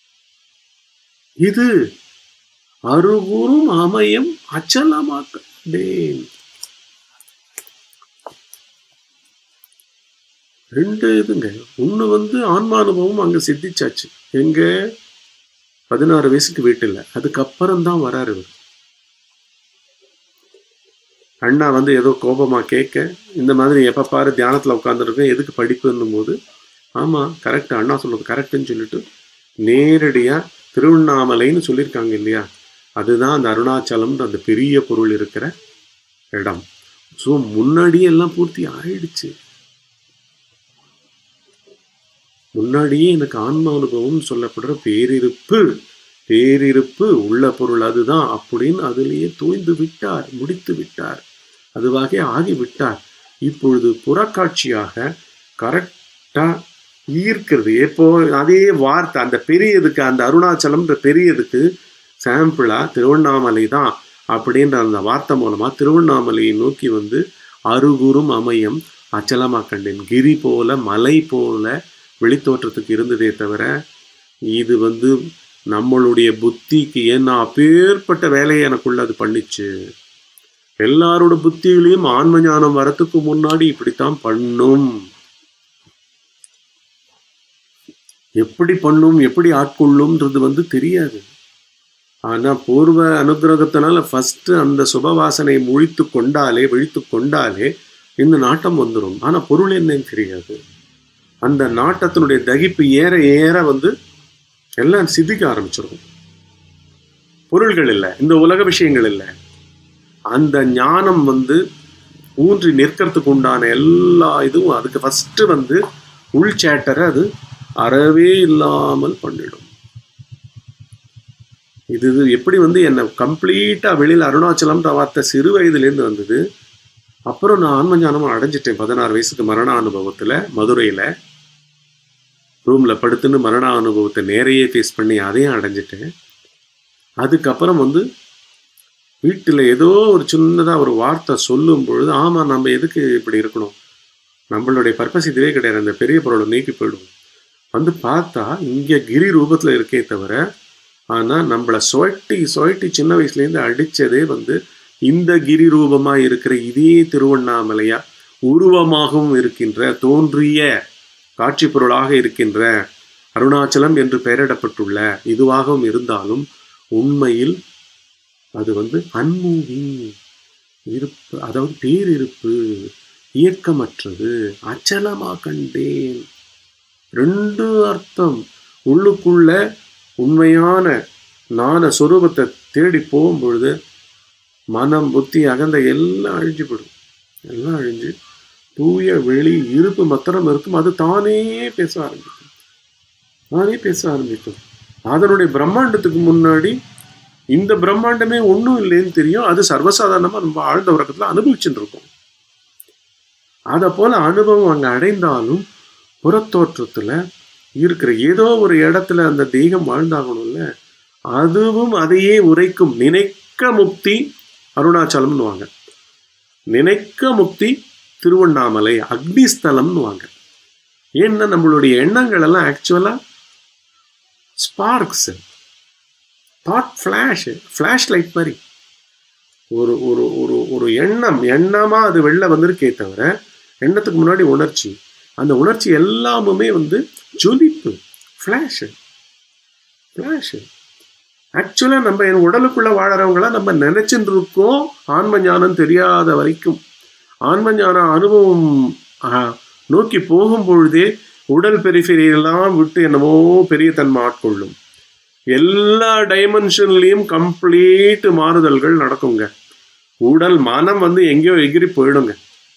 [SPEAKER 2] இது அருகுறும் அமையம் அச்சலமாக்கேன் ரெண்டு இதுங்க ஒண்ணு வந்து ஆன்மானுபவம் அங்க சித்திச்சாச்சு எங்க பதினாறு வயசுக்கு வீட்டில் அதுக்கப்புறம் தான் வராரு இவர் அண்ணா வந்து ஏதோ கோபமா கேட்க இந்த மாதிரி எப்ப பாரு தியானத்துல உட்காந்துருக்கேன் எதுக்கு படிப்புன்னும் போது ஆமா கரெக்ட் அண்ணா சொல்றது கரெக்ட்னு சொல்லிட்டு நேரடியா திருவண்ணாமலைன்னு சொல்லியிருக்காங்க இல்லையா அதுதான் அந்த அருணாச்சலம்ன்ற அந்த பெரிய பொருள் இருக்கிற இடம் ஸோ முன்னாடியே எல்லாம் பூர்த்தி ஆயிடுச்சு முன்னாடியே எனக்கு ஆன்ம அனுபவம் சொல்லப்படுற பேரிருப்பு பேரிருப்பு உள்ள பொருள் அதுதான் அப்படின்னு அதிலேயே தோய்ந்து விட்டார் முடித்து விட்டார் அதுவாக ஆகி விட்டார் இப்பொழுது புறக்காட்சியாக கரெக்டா ஈர்க்கிறது எப்போ அதே வார்த்தை அந்த பெரியதுக்கு அந்த அருணாச்சலம்ன்ற பெரியதுக்கு சாம்பிளா திருவண்ணாமலை தான் அப்படின்ற அந்த வார்த்தை மூலமா திருவண்ணாமலையை நோக்கி வந்து அருகுறும் அமையம் அச்சலமா கண்டேன் கிரி போல மலை போல வெளித்தோற்றத்துக்கு இருந்ததே தவிர இது வந்து நம்மளுடைய புத்திக்கு ஏன்னா அப்பேற்பட்ட வேலையை எனக்குள்ள அது பண்ணிச்சு எல்லாரோட புத்தியிலையும் ஆன்ம ஞானம் வரத்துக்கு முன்னாடி இப்படித்தான் பண்ணும் எப்படி பண்ணும் எப்படி ஆட்கொள்ளும்ன்றது வந்து தெரியாது ஆனா பூர்வ அனுகிரகத்தினால ஃபர்ஸ்ட் அந்த சுபவாசனை முழித்து கொண்டாலே விழித்து கொண்டாலே இந்த நாட்டம் வந்துடும் ஆனா பொருள் என்னன்னு தெரியாது அந்த நாட்டத்தினுடைய தகிப்பு ஏற ஏற வந்து எல்லாம் சித்திக்க ஆரம்பிச்சிடும் பொருள்கள் இல்லை இந்த உலக விஷயங்கள் இல்லை அந்த ஞானம் வந்து ஊன்றி நிற்கிறதுக்கு உண்டான எல்லா இதுவும் அதுக்கு ஃபர்ஸ்ட் வந்து உள் சேட்டரை அது அறவே இல்லாமல் பண்ணிடும் இது இது எப்படி வந்து என்னை கம்ப்ளீட்டா வெளியில் அருணாச்சலம்ன்ற வார்த்தை சிறு வயதுலேருந்து வந்தது அப்புறம் நான் ஆன்ம ஞானம் அடைஞ்சிட்டேன் பதினாறு வயசுக்கு மரண அனுபவத்துல மதுரையில ரூம்ல படுத்துன்னு மரண அனுபவத்தை நேரையே ஃபேஸ் பண்ணி அதையும் அடைஞ்சிட்டேன் அதுக்கப்புறம் வந்து வீட்டில் ஏதோ ஒரு சின்னதாக ஒரு வார்த்தை சொல்லும் பொழுது ஆமாம் நம்ம எதுக்கு இப்படி இருக்கணும் நம்மளுடைய பர்பஸ் இதுவே கிடையாது அந்த பெரிய பொருளை நீக்கி போயிடுவோம் வந்து பார்த்தா இங்கே கிரி ரூபத்தில் இருக்கே தவிர ஆனால் நம்மளை சுவட்டி சுவட்டி சின்ன வயசுலேருந்து அடித்ததே வந்து இந்த கிரி ரூபமாக இருக்கிற இதே திருவண்ணாமலையா உருவமாகவும் இருக்கின்ற தோன்றிய காட்சி பொருளாக இருக்கின்ற அருணாச்சலம் என்று பெயரிடப்பட்டுள்ள இதுவாகவும் இருந்தாலும் உண்மையில் அது வந்து அன்மூவி இருப்பு அதாவது பேரிருப்பு இயக்கமற்றது அச்சலமா கண்டேன் ரெண்டு அர்த்தம் உள்ளுக்குள்ள உண்மையான நான சொரூபத்தை தேடி போகும்பொழுது மனம் புத்தி அகந்த எல்லாம் அழிஞ்சு போடும் எல்லாம் அழிஞ்சு தூய வெளி இருப்பு மாத்திரம் இருக்கும் அது தானே பேச ஆரம்பிக்கும் தானே பேச ஆரம்பிக்கும் அதனுடைய பிரம்மாண்டத்துக்கு முன்னாடி இந்த பிரம்மாண்டமே ஒன்றும் இல்லைன்னு தெரியும் அது சர்வசாதாரணமா நம்ம ஆழ்ந்த உறக்கத்துல அனுபவிச்சுட்டு இருக்கோம் அதை போல அனுபவம் அங்க அடைந்தாலும் புறத்தோற்றத்துல இருக்கிற ஏதோ ஒரு இடத்துல அந்த தெய்வம் வாழ்ந்தாகணும்ல அதுவும் அதையே உரைக்கும் நினைக்க முக்தி அருணாச்சலம்னு வாங்க நினைக்க முக்தி திருவண்ணாமலை அக்னிஸ்தலம்னு வாங்க ஏன்னா நம்மளுடைய எண்ணங்கள் எல்லாம் actually sparks thought flash flash light மாதிரி ஒரு ஒரு ஒரு ஒரு எண்ணம் எண்ணமா அது வெளில வந்திருக்கே தவிர எண்ணத்துக்கு முன்னாடி உணர்ச்சி அந்த உணர்ச்சி எல்லாமுமே வந்து ஜொலிப்பு ஃப்ளாஷ் ஃப்ளாஷ் ஆக்சுவலாக நம்ம என் உடலுக்குள்ள வாழறவங்கள நம்ம நினைச்சுட்டு இருக்கோம் ஆன்ம ஞானம் தெரியாத வரைக்கும் ஆன்ம ஞான அனுபவம் ஆஹ், நோக்கி போகும் பொழுதே உடல் பெரிஃபெரியெல்லாம் விட்டு என்னமோ பெரிய தன்மை ஆட்கொள்ளும் எல்லா டைமென்ஷன்லயும் கம்ப்ளீட் மாறுதல்கள் நடக்குங்க உடல் மனம் வந்து எங்கேயோ எகிரி போயிடுங்க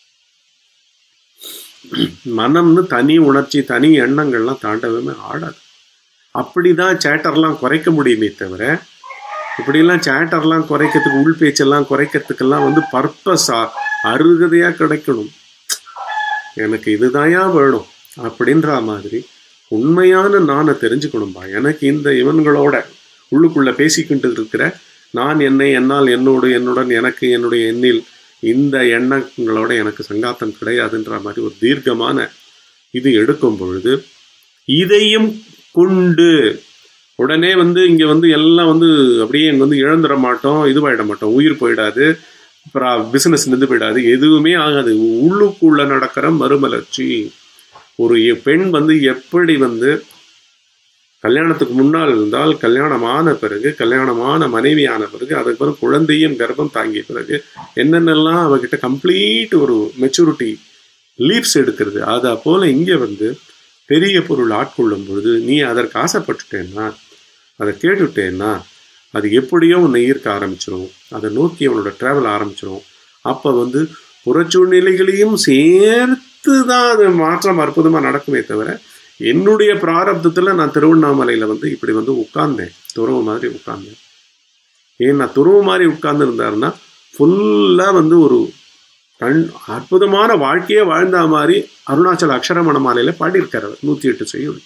[SPEAKER 2] மனம்னு தனி உணர்ச்சி தனி எண்ணங்கள்லாம் தாண்டவே ஆடாது அப்படிதான் சேட்டர்லாம் குறைக்க முடியுமே தவிர இப்படிலாம் சேட்டர்லாம் குறைக்கிறதுக்கு உள் பேச்செல்லாம் குறைக்கிறதுக்கெல்லாம் வந்து பர்பஸா அருகதையா கிடைக்கணும் எனக்கு இதுதாயா வேணும் அப்படின்ற மாதிரி உண்மையான நானை தெரிஞ்சுக்கணும்பா எனக்கு இந்த இவன்களோட உள்ளுக்குள்ள பேசிக்கிட்டு இருக்கிற நான் என்னை என்னால் என்னோடு என்னுடன் எனக்கு என்னுடைய எண்ணில் இந்த எண்ணங்களோட எனக்கு சங்காத்தம் கிடையாதுன்ற மாதிரி ஒரு தீர்க்கமான இது எடுக்கும் பொழுது இதையும் கொண்டு உடனே வந்து இங்கே வந்து எல்லாம் வந்து அப்படியே இங்கே வந்து இழந்துட மாட்டோம் இதுவாயிட மாட்டோம் உயிர் போயிடாது அப்புறம் பிஸ்னஸ் நின்று போயிடாது எதுவுமே ஆகாது உள்ளுக்குள்ள நடக்கிற மறுமலர்ச்சி ஒரு எ- பெண் வந்து எப்படி வந்து கல்யாணத்துக்கு முன்னால் இருந்தால் கல்யாணமான பிறகு கல்யாணமான மனைவியான பிறகு அதுக்கு பிறகு குழந்தையும் கர்ப்பம் தாங்கிய பிறகு என்னென்னலாம் அவகிட்ட கம்ப்ளீட் ஒரு மெச்சூரிட்டி லீப்ஸ் எடுக்கிறது அதை போல இங்கே வந்து பெரிய பொருள் ஆட்கொள்ளும் பொழுது நீ அதற்கு ஆசைப்பட்டுட்டேன்னா அதை கேட்டுட்டேன்னா அது எப்படியோ உன்னை ஈர்க்க ஆரம்பிச்சிடும் அதை நோக்கி அவனோட ட்ராவல் ஆரம்பிச்சிடும் அப்போ வந்து புறச்சூழ்நிலைகளையும் சேர்த்து தான் அது மாற்றம் அற்புதமாக நடக்குமே தவிர என்னுடைய பிராரப்தத்தில் நான் திருவண்ணாமலையில் வந்து இப்படி வந்து உட்கார்ந்தேன் துறவு மாதிரி உட்கார்ந்தேன் ஏன் நான் துறவு மாதிரி உட்கார்ந்து இருந்தாருன்னா ஃபுல்லாக வந்து ஒரு கண் அற்புதமான வாழ்க்கையே வாழ்ந்த மாதிரி அருணாச்சல அக்ஷரமண மாலையில் பாடியிருக்காரு அவர் நூற்றி எட்டு செய்யுள்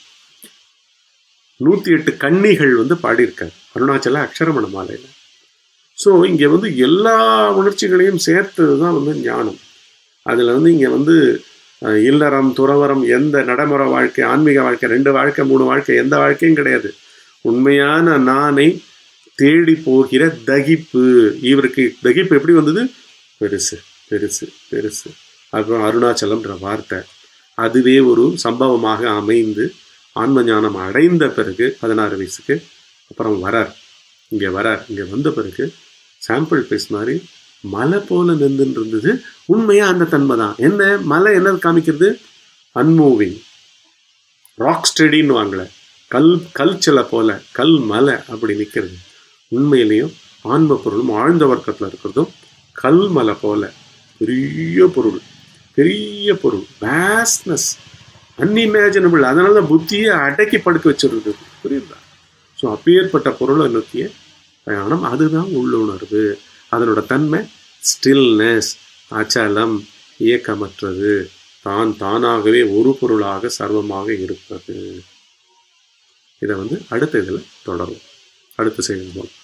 [SPEAKER 2] நூற்றி எட்டு கன்னிகள் வந்து பாடியிருக்காரு அருணாச்சல அக்ஷரமண மாலையில் ஸோ இங்கே வந்து எல்லா உணர்ச்சிகளையும் சேர்த்தது தான் வந்து ஞானம் அதில் வந்து இங்கே வந்து அஹ், இல்லறம் துறவரம் எந்த நடைமுறை வாழ்க்கை ஆன்மீக வாழ்க்கை ரெண்டு வாழ்க்கை மூணு வாழ்க்கை எந்த வாழ்க்கையும் கிடையாது உண்மையான நானை தேடி போகிற தகிப்பு இவருக்கு தகிப்பு எப்படி வந்தது பெருசு பெருசு பெருசு அப்புறம் அருணாச்சலம்ன்ற வார்த்தை அதுவே ஒரு சம்பவமாக அமைந்து ஆன்ம ஞானம் அடைந்த பிறகு பதினாறு வயசுக்கு அப்புறம் வரார் இங்கே வரார் இங்கே வந்த பிறகு சாம்பிள் பீஸ் மாதிரி மலை போல நின்றுன்னு இருந்தது உண்மையா அந்த தன்மை தான் என்ன மலை என்ன காமிக்கிறது அன்மூவிங் ராக் ஸ்டெடின்னு வாங்கல கல் கல் சிலை போல கல் மலை அப்படி நிற்கிறது உண்மையிலையும் ஆன்ம பொருளும் ஆழ்ந்த வர்க்கத்தில் இருக்கிறதும் கல் மலை போல பெரிய பொருள் பெரிய பொருள் வேஸ்ட்னஸ் அன்இமேஜினபிள் அதனால தான் புத்தியை அடக்கி படுக்க வச்சிருக்குது புரியுதா ஸோ அப்பேற்பட்ட பொருளை நோக்கிய பயணம் அதுதான் உள்ளுணர்வு அதனோட தன்மை ஸ்டில்னஸ் அச்சலம் இயக்கமற்றது தான் தானாகவே ஒரு பொருளாக சர்வமாக இருப்பது இதை வந்து அடுத்த இதில் தொடரும் அடுத்த செய்தி